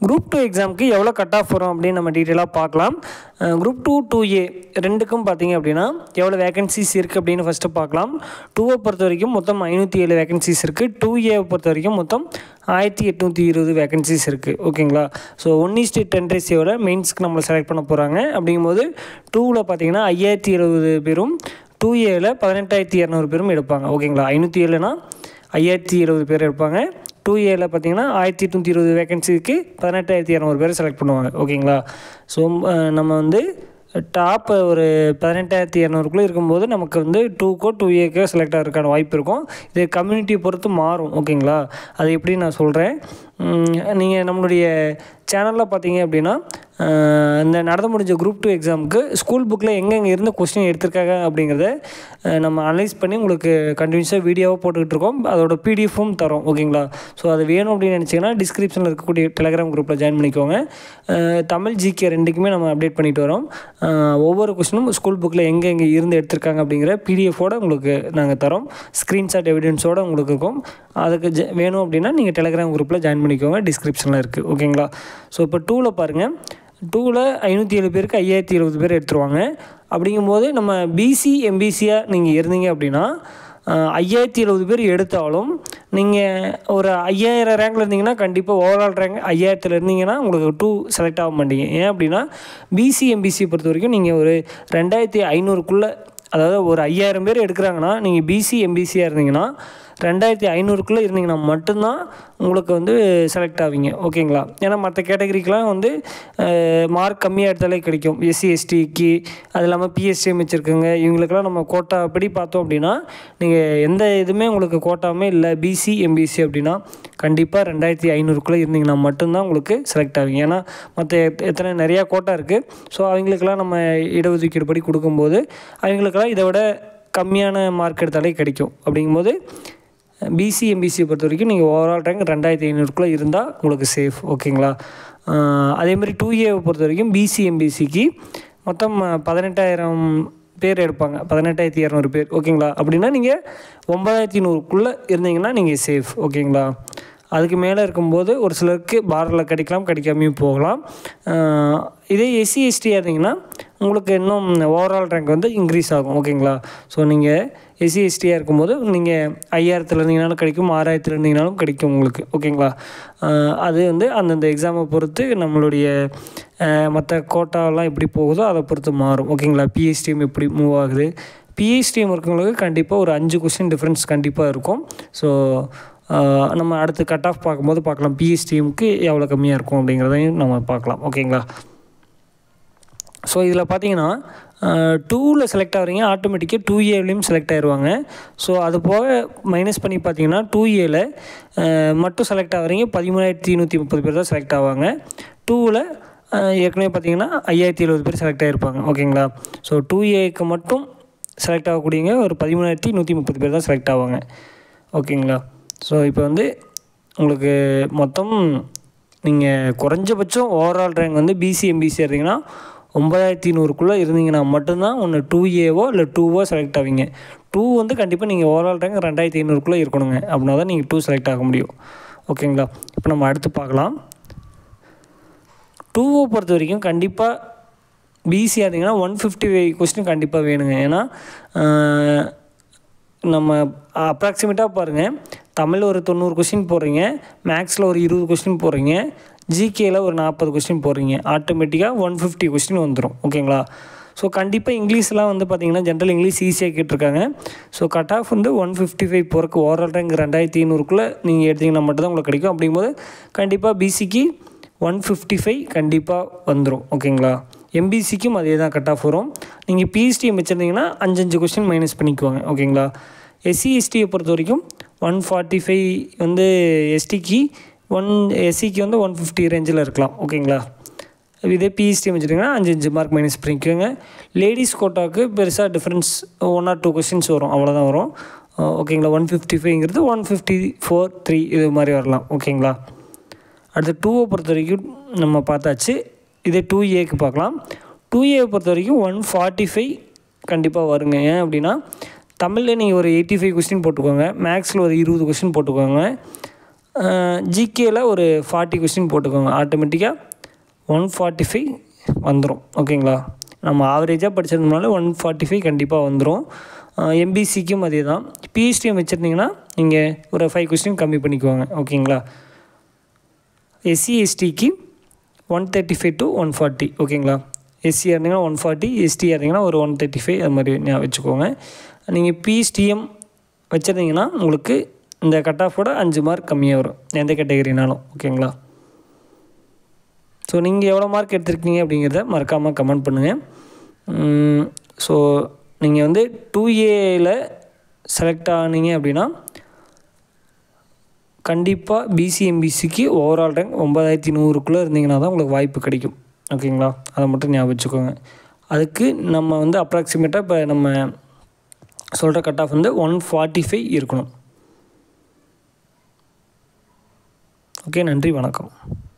group two எக்ஸாமுக்கு எவ்வளோ cut off வரும் அப்படின்னு நம்ம டீட்டெயிலாக பார்க்கலாம் குரூப் டூ டூ ஏ ரெண்டுக்கும் பார்த்தீங்க அப்படின்னா எவ்வளோ வேகன்சிஸ் இருக்குது அப்படின்னு ஃபஸ்ட்டு பார்க்கலாம் டூவை பொறுத்த வரைக்கும் மொத்தம் ஐநூற்றி ஏழு வேகன்சிஸ் இருக்குது டூ ஏவை பொறுத்த வரைக்கும் மொத்தம் ஆயிரத்தி எட்நூற்றி இருபது வேகன்சிஸ் இருக்குது ஓகேங்களா ஸோ ஒன் இஸ்டி டென் ரேசியோட மெயின்ஸ்க்கு நம்மளை செலக்ட் பண்ண போகிறாங்க அப்படிங்கும்போது டூவில் பார்த்தீங்கன்னா ஐயாயிரத்தி இருபது பேரும் டூ ஏவில் பதினெட்டாயிரத்தி இரநூறு பேரும் எடுப்பாங்க ஓகேங்களா ஐநூற்றி ஏழுனா ஐயாயிரத்தி எழுபது பேர் எடுப்பாங்க டூ ஏவில் பார்த்தீங்கன்னா ஆயிரத்தி எட்நூற்றி இருபது வேகன்சிக்கு பதினெட்டாயிரத்தி இரநூறு பேர் செலக்ட் பண்ணுவாங்க ஓகேங்களா ஸோ நம்ம வந்து டாப் ஒரு பதினெட்டாயிரத்தி இரநூறுக்குள்ளே இருக்கும்போது நமக்கு வந்து டூக்கோ டூ ஏக்கோ செலக்ட் ஆகிறதுக்கான வாய்ப்பு இருக்கும் இது கம்யூனிட்டி பொறுத்து மாறும் ஓகேங்களா அது எப்படி நான் சொல்கிறேன் நீங்கள் நம்மளுடைய சேனலில் பார்த்தீங்க அப்படின்னா இந்த நடந்து முடிஞ்ச குரூப் டூ எக்ஸாமுக்கு ஸ்கூல் புக்கில் எங்கெங்கே இருந்து கொஸ்டின் எடுத்திருக்காங்க அப்படிங்கிறத நம்ம அனலைஸ் பண்ணி உங்களுக்கு கண்டினியூஸாக வீடியோவாக போட்டுக்கிட்டு இருக்கோம் அதோட பிடிஎஃப்பும் தரோம் ஓகேங்களா ஸோ அது வேணும் அப்படின்னு நினச்சிங்கன்னா டிஸ்கிரிப்ஷனில் இருக்கக்கூடிய டெலகிராம் குரூப்பில் ஜாயின் பண்ணிக்கோங்க தமிழ் ஜிகே ரெண்டுக்குமே நம்ம அப்டேட் பண்ணிட்டு வரோம் ஒவ்வொரு கொஸ்டினும் ஸ்கூல் புக்கில் எங்கே எங்கே இருந்து எடுத்திருக்காங்க அப்படிங்கிற பிடிஎஃபோடு உங்களுக்கு நாங்கள் தரோம் ஸ்க்ரீன்ஷாட் எவிடன்ஸோடு உங்களுக்கு இருக்கும் அதுக்கு ஜ வேணும் அப்படின்னா நீங்கள் டெலகிராம் குரூப்பில் ஜாயின் பண்ணிக்கோங்க டிஸ்கிரிப்ஷனில் இருக்குது ஓகேங்களா ஸோ இப்போ டூவில் பாருங்கள் டூவில் ஐநூற்றி ஏழு பேருக்கு ஐயாயிரத்தி இருபது பேர் எடுத்துருவாங்க அப்படிங்கும்போது நம்ம பிசி எம்பிசியாக நீங்கள் இருந்தீங்க அப்படின்னா ஐயாயிரத்தி எழுபது பேர் எடுத்தாலும் நீங்கள் ஒரு ஐயாயிரம் ரேங்கில் இருந்தீங்கன்னா கண்டிப்பாக ஓவரால் ரேங்க் ஐயாயிரத்தில் இருந்தீங்கன்னா உங்களுக்கு டூ செலக்ட் ஆக மாட்டீங்க ஏன் அப்படின்னா பிசி எம்பிசி பொறுத்த வரைக்கும் நீங்கள் ஒரு ரெண்டாயிரத்தி ஐநூறுக்குள்ளே அதாவது ஒரு ஐயாயிரம் பேர் எடுக்கிறாங்கன்னா நீங்கள் பிசி எம்பிசியாக இருந்தீங்கன்னா ரெண்டாயிரத்தி ஐநூறுக்குள்ளே இருந்தீங்கன்னா மட்டும்தான் உங்களுக்கு வந்து செலக்ட் ஆவீங்க ஓகேங்களா ஏன்னா மற்ற கேட்டகரிக்கெலாம் வந்து மார்க் கம்மியாக எடுத்தாலே கிடைக்கும் எஸ்சி எஸ்டிக்கு அது இல்லாமல் பிஎஸ்டிஎம் வச்சுருக்குங்க இவங்களுக்கெல்லாம் நம்ம கோட்டா படி பார்த்தோம் அப்படின்னா நீங்கள் எந்த இதுவுமே உங்களுக்கு கோட்டாமே இல்லை பிசி எம்பிசி அப்படின்னா கண்டிப்பாக ரெண்டாயிரத்தி ஐநூறுக்குள்ளே இருந்தீங்கன்னா மட்டும்தான் உங்களுக்கு செலக்ட் ஆவீங்க ஏன்னா மற்ற எத்தனை நிறையா கோட்டா இருக்குது ஸோ அவங்களுக்கெல்லாம் நம்ம இடஒதுக்கீடு படி கொடுக்கும்போது அவங்களுக்கெல்லாம் இதை விட கம்மியான மார்க் எடுத்தாலே கிடைக்கும் அப்படிங்கும்போது பிசி எம்பிசியை பொறுத்த வரைக்கும் நீங்கள் ஓவரால் ரேங்க் ரெண்டாயிரத்தி ஐநூறுக்குள்ளே இருந்தால் உங்களுக்கு சேஃப் ஓகேங்களா அதேமாதிரி டூ ஏவை பொறுத்த வரைக்கும் பிசி எம்பிசிக்கு மொத்தம் பதினெட்டாயிரம் பேர் எடுப்பாங்க பதினெட்டாயிரத்தி இரநூறு பேர் ஓகேங்களா அப்படின்னா நீங்கள் ஒம்பதாயிரத்தி நூறுக்குள்ளே இருந்தீங்கன்னா நீங்கள் சேஃப் ஓகேங்களா அதுக்கு மேலே இருக்கும்போது ஒரு சிலருக்கு பார்டரில் கிடைக்கலாம் கிடைக்காமையும் போகலாம் இதே எஸ்சி எஸ்டியாக இருந்தீங்கன்னா உங்களுக்கு இன்னும் ஓவரால் ரேங்க் வந்து இன்க்ரீஸ் ஆகும் ஓகேங்களா ஸோ நீங்கள் எஸ்சி எஸ்டியாக இருக்கும்போது நீங்கள் ஐயாயிரத்தில் இருந்தீங்கனாலும் கிடைக்கும் ஆறாயிரத்தில் இருந்தீங்கனாலும் கிடைக்கும் உங்களுக்கு ஓகேங்களா அது வந்து அந்தந்த எக்ஸாமை பொறுத்து நம்மளுடைய மற்ற கோட்டாவெல்லாம் எப்படி போகுதோ அதை பொறுத்து மாறும் ஓகேங்களா பிஹெச்டிஎம் எப்படி மூவ் ஆகுது பிஹெச்டிஎம் இருக்கவங்களுக்கு கண்டிப்பாக ஒரு அஞ்சு கொஸ்டின் டிஃப்ரென்ஸ் கண்டிப்பாக இருக்கும் ஸோ நம்ம அடுத்து கட் ஆஃப் பார்க்கும்போது பார்க்கலாம் பிஎஸ்டிஎம்க்கு எவ்வளோ கம்மியாக இருக்கும் அப்படிங்கிறதையும் நம்ம பார்க்கலாம் ஓகேங்களா ஸோ இதில் பார்த்தீங்கன்னா டூவில் செலக்ட் ஆகிறீங்க ஆட்டோமேட்டிக்காக டூ ஏலையும் செலக்ட் ஆயிடுவாங்க ஸோ அது போக மைனஸ் பண்ணி பார்த்தீங்கன்னா டூ ஏல மட்டும் செலக்ட் ஆகிறீங்க பதிமூணாயிரத்தி நூற்றி முப்பது பேர் தான் செலக்ட் ஆவாங்க டூவில் ஏற்கனவே பார்த்தீங்கன்னா ஐயாயிரத்தி எழுபது பேர் செலக்ட் ஆகிருப்பாங்க ஓகேங்களா ஸோ டூ ஏக்கு மட்டும் செலக்ட் ஆகக்கூடியவங்க ஒரு பதிமூணாயிரத்தி நூற்றி முப்பது பேர் தான் செலக்ட் ஆவாங்க ஓகேங்களா ஸோ இப்போ வந்து உங்களுக்கு மொத்தம் நீங்கள் குறைஞ்சபட்சம் ஓவரால் ரேங்க் வந்து பிசி எம்பிசி இருந்தீங்கன்னா ஒம்பதாயிரத்தி நூறுக்குள்ளே இருந்தீங்கன்னா மட்டும்தான் ஒன்று டூ ஏவோ இல்லை டூவோ செலக்ட் ஆவீங்க டூ வந்து கண்டிப்பாக நீங்கள் ஓவரால் ரேங்க் ரெண்டாயிரத்தி ஐநூறுக்குள்ளே இருக்கணுங்க அப்படின்னா தான் நீங்கள் டூ செலக்ட் ஆக முடியும் ஓகேங்களா இப்போ நம்ம அடுத்து பார்க்கலாம் டூவை பொறுத்த வரைக்கும் கண்டிப்பாக பிசியாக இருந்தீங்கன்னா ஒன் ஃபிஃப்டி ஃபைவ் கொஸ்டின் கண்டிப்பாக வேணுங்க ஏன்னா நம்ம அப்ராக்சிமேட்டாக பாருங்கள் தமிழ் ஒரு தொண்ணூறு கொஸ்டின் போடுறீங்க மேக்ஸில் ஒரு இருபது கொஸ்டின் போடுறீங்க ஜிகேயில் ஒரு நாற்பது கொஸ்டின் போடுறீங்க ஆட்டோமேட்டிக்காக ஒன் ஃபிஃப்டி கொஸ்டின் வந்துடும் ஓகேங்களா ஸோ கண்டிப்பாக இங்கிலீஷ்லாம் வந்து பார்த்திங்கன்னா ஜென்ரல் இங்கிலீஷ் ஈஸியாக கேட்டிருக்காங்க ஸோ கட் ஆஃப் வந்து ஒன் ஃபிஃப்டி ஃபைவ் போகிறக்கு ஓவரால் ரேங்க் ரெண்டாயிரத்தி ஐநூறுக்குள்ளே நீங்கள் எடுத்திங்கன்னா மட்டும் தான் உங்களுக்கு கிடைக்கும் அப்படிங்கும்போது கண்டிப்பாக பிசிக்கு ஒன் ஃபிஃப்டி ஃபைவ் கண்டிப்பாக வந்துடும் ஓகேங்களா எம்பிசிக்கும் அதே தான் கட் ஆஃப் வரும் நீங்கள் பிஹெச்டிஎம் வச்சுருந்தீங்கன்னா அஞ்சஞ்சு கொஸ்டின் மைனஸ் பண்ணிக்குவாங்க ஓகேங்களா எஸ்சி எஸ்டியை பொறுத்த வரைக்கும் ஒன் ஃபார்ட்டி ஃபைவ் வந்து எஸ்டிக்கு ஒன் எஸ்சிக்கு வந்து ஒன் ஃபிஃப்டி ரேஞ்சில் இருக்கலாம் ஓகேங்களா இதே பிஹெச்டிஎம் வச்சுட்டிங்கன்னா அஞ்சு அஞ்சு மார்க் மைனஸ் பண்ணிக்கோங்க லேடிஸ் கோட்டாவுக்கு பெருசாக difference one or two questions வரும் அவ்வளோதான் வரும் ஓகேங்களா ஒன் ஃபிஃப்டி ஃபைவ்ங்கிறது ஒன் ஃபிஃப்டி ஃபோர் த்ரீ இது மாதிரி வரலாம் ஓகேங்களா அடுத்து டூவை பொறுத்த வரைக்கும் நம்ம பார்த்தாச்சு இதே டூ ஏக்கு பார்க்கலாம் டூ ஏவை பொறுத்த வரைக்கும் ஒன் ஃபார்ட்டி ஃபைவ் கண்டிப்பாக வருங்க ஏன் அப்படின்னா தமிழில் நீங்கள் ஒரு எயிட்டி ஃபைவ் கொஸ்டின் போட்டுக்கோங்க மேக்ஸில் ஒரு இருபது கொஸ்டின் போட்டுக்கோங்க ஜிகேயில் ஒரு ஃபார்ட்டி கொஸ்டின் போட்டுக்கோங்க ஆட்டோமேட்டிக்காக ஒன் ஃபார்ட்டி ஃபைவ் வந்துடும் ஓகேங்களா நம்ம ஆவரேஜாக படிச்சிருந்தோம்னால ஒன் ஃபார்ட்டி ஃபைவ் கண்டிப்பாக வந்துடும் எம்பிசிக்கும் அதே தான் பிஹெச்டிஎம் வச்சுருந்தீங்கன்னா நீங்கள் ஒரு ஃபைவ் கொஸ்டின் கம்மி பண்ணிக்குவாங்க ஓகேங்களா எஸ்சி எஸ்டிக்கு one thirty five to one forty ஓகேங்களா எஸ்சி இருந்தீங்கன்னா ஒன் ஃபார்ட்டி எஸ்டி இருந்தீங்கன்னா ஒரு ஒன் தேர்ட்டி ஃபைவ் அது மாதிரி ஞாபகம் வச்சுக்கோங்க நீங்கள் பிஎஸ்டிஎம் வச்சுருந்தீங்கன்னா உங்களுக்கு இந்த கட் ஆஃபோட அஞ்சு மார்க் கம்மியாக வரும் எந்த கேட்டகரினாலும் ஓகேங்களா ஸோ நீங்கள் எவ்வளோ மார்க் எடுத்திருக்கீங்க அப்படிங்கிறத மறக்காமல் கமெண்ட் பண்ணுங்கள் ஸோ நீங்கள் வந்து டூ ஏயில் செலக்ட் ஆனீங்க அப்படின்னா கண்டிப்பாக பிசிஎம்பிசிக்கு ஓவரால் ரேங்க் ஒம்பதாயிரத்தி நூறுக்குள்ளே இருந்தீங்கன்னா தான் உங்களுக்கு வாய்ப்பு கிடைக்கும் ஓகேங்களா அதை மட்டும் ஞாபகம் வச்சுக்கோங்க அதுக்கு நம்ம வந்து அப்ராக்சிமேட்டாக இப்போ நம்ம சொல்கிற கட் ஆஃப் வந்து ஒன் ஃபார்ட்டி ஃபைவ் இருக்கணும் ஓகே நன்றி வணக்கம்